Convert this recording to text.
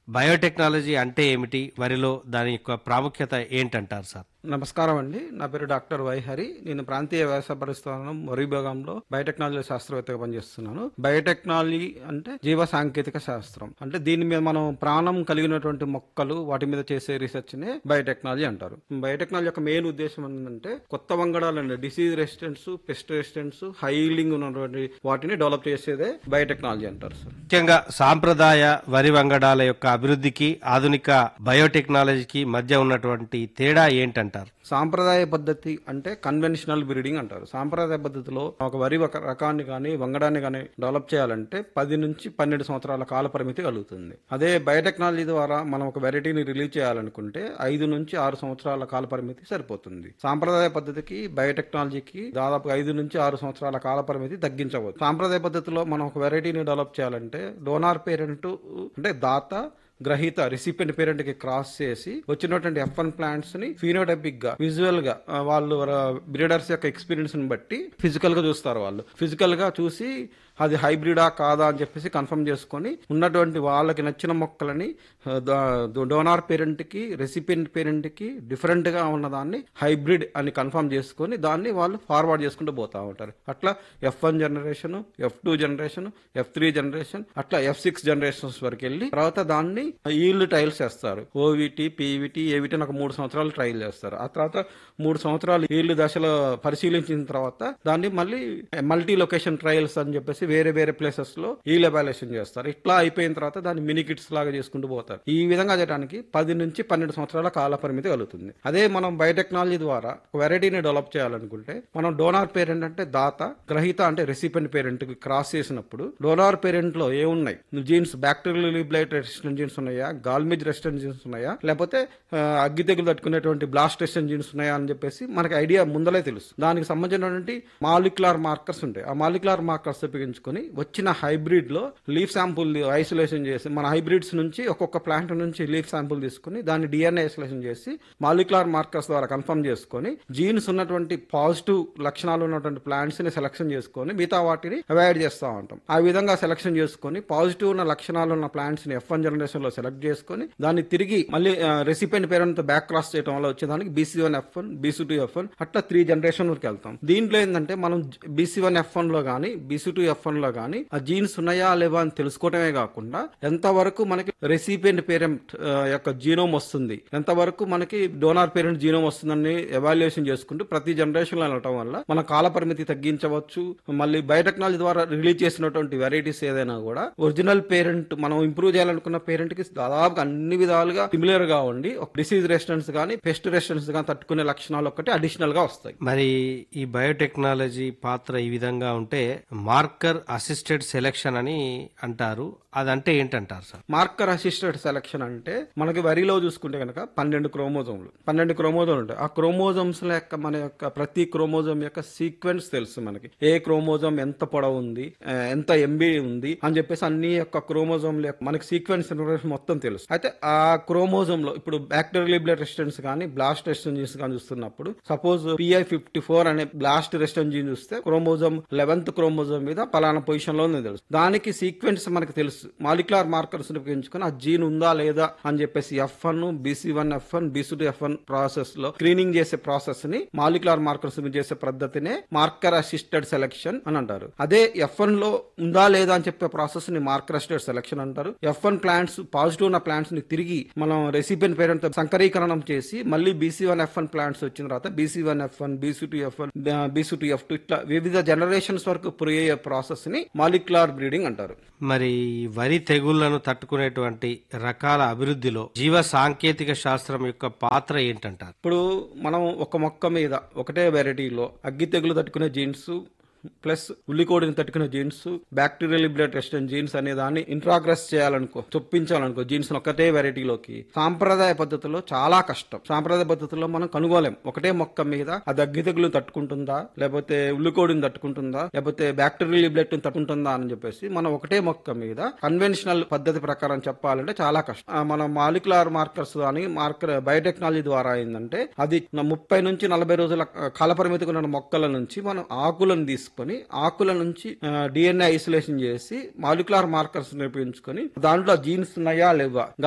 biotechnology అంటే ఏమిటి వరిలో దాని యొక్క ప్రాముఖ్యత ఏంటంటారు సార్ నమస్కారం అండి నా పేరు డాక్టర్ వైహరి నేను ప్రాంతీయ వ్యవసాయ పరిస్థానం వరి విభాగంలో బయోటెక్నాలజీ శాస్త్రవేత్తగా పనిచేస్తున్నాను బయోటెక్నాలజీ అంటే జీవ సాంకేతిక శాస్త్రం అంటే దీని మీద మనం ప్రాణం కలిగినటువంటి మొక్కలు వాటి మీద చేసే రీసెర్చ్ నే బయోటెక్నాలజీ అంటారు బయోటెక్నాలజీ యొక్క మెయిన్ ఉద్దేశం ఏంటంటే కొత్త వంగడాలండి డిసీజ్ రెసిస్టెన్స్ పెస్ట్ రెసిస్టెన్స్ హైలింగ్ ఉన్నటువంటి వాటిని డెవలప్ చేసేదే బయోటెక్నాలజీ అంటారు సార్ ముఖ్యంగా సాంప్రదాయ వరి వంగడాల యొక్క అభివృద్ధికి ఆధునిక బయోటెక్నాలజీకి మధ్య ఉన్నటువంటి తేడా ఏంటంటారు సాంప్రదాయ పద్ధతి అంటే కన్వెన్షనల్ బ్రీడింగ్ అంటారు సాంప్రదాయ పద్ధతిలో ఒక వరి ఒక రకాన్ని కానీ వంగడాన్ని కానీ డెవలప్ చేయాలంటే పది నుంచి పన్నెండు సంవత్సరాల కాల పరిమితి కలుగుతుంది అదే బయోటెక్నాలజీ ద్వారా మనం ఒక వెరైటీని రిలీజ్ చేయాలనుకుంటే ఐదు నుంచి ఆరు సంవత్సరాల కాల పరిమితి సరిపోతుంది సాంప్రదాయ పద్ధతికి బయోటెక్నాలజీకి దాదాపు ఐదు నుంచి ఆరు సంవత్సరాల కాల పరిమితి తగ్గించవచ్చు సాంప్రదాయ పద్ధతిలో మనం ఒక వెరైటీని డెవలప్ చేయాలంటే డోనార్ పేరెంట్ అంటే దాత గ్రహీత రిసిపెంట్ పేరెంట్ కి క్రాస్ చేసి వచ్చినటువంటి ఎఫ్ వన్ ప్లాంట్స్ ని ఫీనోటైపిక్ గా విజువల్ గా ఆ, వాళ్ళు బ్రీడర్స్ యొక్క ఎక్స్పీరియన్స్ ని బట్టి ఫిజికల్ గా చూస్తారు వాళ్ళు ఫిజికల్ గా చూసి అది హైబ్రిడా కాదా అని చెప్పేసి కన్ఫర్మ్ చేసుకొని ఉన్నటువంటి వాళ్ళకి నచ్చిన మొక్కలని ఆ, ద- డోనార్ పేరెంట్ కి రెసిపెంట్ పేరెంట్ కి డిఫరెంట్ గా ఉన్నదాన్ని హైబ్రిడ్ అని కన్ఫర్మ్ చేసుకొని దాన్ని వాళ్ళు ఫార్వర్డ్ చేసుకుంటూ పోతా ఉంటారు అట్లా F one generation F two generation F three generation అట్లా ఎఫ్ సిక్స్ జనరేషన్స్ వరకు వెళ్ళి తర్వాత దాన్ని ఈల్డ్ ట్రయల్స్ చేస్తారు ఓవిటి పీవిటి ఏవిటి అని ఒక మూడు సంవత్సరాలు ట్రయల్ చేస్తారు ఆ తర్వాత మూడు సంవత్సరాలు ఈల్డ్ దశలో పరిశీలించిన తర్వాత దాన్ని మళ్ళీ మల్టీ లొకేషన్ ట్రయల్స్ అని చెప్పేసి వేరే వేరే ప్లేసెస్ లో ఈల్ ఎవాల్యుయేషన్ చేస్తారు ఇట్లా అయిపోయిన తర్వాత దాన్ని మినీ కిట్స్ లాగా చేసుకుంటూ పోతారు ఈ విధంగా చేయడానికి పది నుంచి పన్నెండు సంవత్సరాల కాల పరిమితి కలుగుతుంది అదే మనం బయోటెక్నాలజీ ద్వారా వెరైటీని డెవలప్ చేయాలనుకుంటే మనం డోనార్ పేరెంట్ అంటే దాత గ్రహీత అంటే రెసిపెంట్ పేరెంట్ కి క్రాస్ చేసినప్పుడు డోనార్ పేరెంట్ లో ఏమున్నాయి genes bacterial leaf blight resistant genes ఉన్నాయా గాల్మిజ్ రెసిస్టెంట్ జీన్స్ ఉన్నాయా లేకపోతే ఆ, అగ్గి తెగులు తట్టుకునేటువంటి బ్లాస్ట్ రెసిస్టెంట్ జీన్స్ ఉన్నాయా అని చెప్పేసి మనకి ఐడియా ముందలే తెలుసు దానికి సంబంధించినటువంటి మాలిక్యులర్ మార్కర్స్ ఉంటాయి ఆ మాలిక్యులర్ మార్కర్స్ ఉపయోగించుకొని వచ్చిన హైబ్రిడ్ లో లీఫ్ శాంపుల్ ఐసోలేషన్ చేసి మన హైబ్రిడ్స్ నుంచి ఒక్కొక్క ప్లాంట్ నుంచి లీఫ్ శాంపుల్ తీసుకుని దాన్ని డిఎన్ఏ ఐసోలేషన్ చేసి మాలిక్యులర్ మార్కర్స్ ద్వారా కన్ఫర్మ్ చేసుకొని జీన్స్ ఉన్నటువంటి పాజిటివ్ లక్షణాలు ఉన్నటువంటి ప్లాంట్స్ ని సెలెక్షన్ చేసుకొని మిగతా వాటిని అవాయిడ్ చేస్తూ ఉంటాం ఆ విధంగా సెలెక్షన్ చేసుకొని పాజిటివ్ ఉన్న లక్షణాలు ఉన్న ప్లాంట్స్ ని ఎఫ్ వన్ జనరేషన్ లో సెలెక్ట్ చేసుకొని దాన్ని తిరిగి మళ్ళీ రెసిపెంట్ పేరెంట్ బ్యాక్ క్రాస్ చేయడం వల్ల వచ్చేదానికి B C one F one B C two F one అట్లా త్రీ జనరేషన్ వరకు వెళ్తాం దీంట్లో ఏంటంటే మనం బీసీ వన్ ఎఫ్ వన్ లో గానీ బీసీ టూ ఎఫ్ వన్ లో గానీ ఆ జీన్స్ ఉన్నాయా లేవా అని తెలుసుకోవటమే కాకుండా ఎంతవరకు మనకి రెసిపియంట్ పేరెంట్ యొక్క జీనోమ్ వస్తుంది ఎంతవరకు మనకి డోనార్ పేరెంట్ జీనోమ్ వస్తుందని ఎవాల్యుయేషన్ చేసుకుంటూ ప్రతి జనరేషన్ లో వెళ్ళటం వల్ల మన కాల పరిమితి తగ్గించవచ్చు మళ్ళీ బయోటెక్నాలజీ ద్వారా రిలీజ్ చేసినటువంటి వెరైటీస్ ఏదైనా కూడా ఒరిజినల్ పేరెంట్ మనం ఇంప్రూవ్ చేయాలనుకున్న పేరెంట్ కి దాదాపుగా అన్ని విధాలుగా సిమిలర్ గా ఉండి ఒక డిసీజ్ రెసిస్టెన్స్ కానీ పెస్ట్ రెసిస్టెన్స్ కానీ తట్టుకునే లక్షణాలు ఒకటి అడిషనల్ గా వస్తాయి మరి ఈ బయోటెక్నాలజీ పాత్ర ఈ విధంగా ఉంటే మార్కర్ అసిస్టెడ్ సెలెక్షన్ అని అంటారు అదంటే ఏంటంటారు సార్ మార్కర్ అసిస్టెడ్ సెలక్షన్ అంటే మనకి వరిలో చూసుకుంటే కనుక పన్నెండు క్రోమోజోమ్లు పన్నెండు క్రోమోజోమ్లు ఉంటాయి ఆ క్రోమోజోమ్స్ యొక్క మన యొక్క ప్రతి క్రోమోజోమ్ యొక్క సీక్వెన్స్ తెలుసు మనకి ఏ క్రోమోజోమ్ ఎంత పొడవు ఉంది ఆ, ఎంత ఎంబీ ఉంది అని చెప్పేసి అన్ని యొక్క క్రోమోజోమ్ల యొక్క మనకి సీక్వెన్స్ ఇన్ఫర్మేషన్ మొత్తం తెలుసు అయితే ఆ క్రోమోజోమ్ లో ఇప్పుడు బ్యాక్టీరియల్ బ్లడ్ రెసిస్టెన్స్ కానీ బ్లాస్ట్ రెసిస్టెన్స్ జీన్స్ కానీ చూస్తున్నప్పుడు సపోజ్ పిఐ ఫిఫ్టీ ఫోర్ అనే బ్లాస్ట్ రెసిస్టెన్స్ జీన్ చూస్తే క్రోమోజోమ్ లెవెన్త్ క్రోమోజోమ్ మీద పలానా పొజిషన్ లో ఉంది తెలుసు దానికి సీక్వెన్స్ మనకి తెలుసు మాలిక్యులర్ మార్కర్స్ ఉపయోగించుకొని ఆ జీన్ ఉందా లేదా అని చెప్పేసి F one B C one F one B C two F one process లో స్క్రీనింగ్ చేసే ప్రాసెస్ ని మాలిక్యులర్ మార్కర్స్ చేసే పద్ధతినే మార్కర్ అసిస్టెడ్ సెలెక్షన్ అని అంటారు అదే ఎఫ్ వన్ లో ఉందా లేదా అని చెప్పే ప్రాసెస్ ని మార్కర్ అసిస్టెడ్ సెలెక్షన్ అంటారు ఎఫ్ వన్ ప్లాంట్స్ పాజిటివ్ ఉన్న ప్లాంట్స్ ని తిరిగి మనం రెసిపెంట్ పేరెంట్ తో సంకరీకరణం చేసి మళ్ళీ B C one F one plants వచ్చిన తర్వాత B C one F one B C two F one B C two F two ఇట్లా వివిధ జనరేషన్స్ వరకు పురయ్యే ప్రాసెస్ ని మాలిక్యులర్ బ్రీడింగ్ అంటారు మరి వరి తెగుళ్లను తట్టుకునేటువంటి రకాల అభివృద్ధిలో జీవ సాంకేతిక శాస్త్రం యొక్క పాత్ర ఏంటంటారు ఇప్పుడు మనం ఒక మొక్క మీద ఒకటే వెరైటీలో అగ్గి తెగులు తట్టుకునే జీన్స్ ప్లస్ ఉల్లికోడిని తట్టుకునే genes bacterial blight resistant genes అనే దాన్ని ఇంట్రాగ్రెస్ చేయాలనుకో చొప్పించాలనుకో జీన్స్ ఒకటే వెరైటీలోకి సాంప్రదాయ పద్ధతిలో చాలా కష్టం సాంప్రదాయ పద్ధతిలో మనం కనుగోలేం ఒకటే మొక్క మీద అది అగ్గి తెగులు తట్టుకుంటుందా లేకపోతే ఉల్లికోడిని తట్టుకుంటుందా లేకపోతే బ్యాక్టీరియల్ బ్లడ్ తట్టుకుంటుందా అని చెప్పేసి మనం ఒకటే మొక్క మీద కన్వెన్షనల్ పద్ధతి ప్రకారం చెప్పాలంటే చాలా కష్టం ఆ, మన మాలిక్యులర్ మార్కర్స్ కానీ మార్కర్ బయోటెక్నాలజీ ద్వారా ఏంటంటే అది న- ముప్పై నుంచి నలభై రోజుల కాలపరిమితికి ఉన్న మొక్కల నుంచి మనం ఆకులను తీసుకొని ఆకుల నుంచి డిఎన్ఏ ఐసోలేషన్ చేసి మాలిక్యులర్ మార్కర్స్ ఉపయోగించుకొని దాంట్లో జీన్స్ ఉన్నాయా లేవా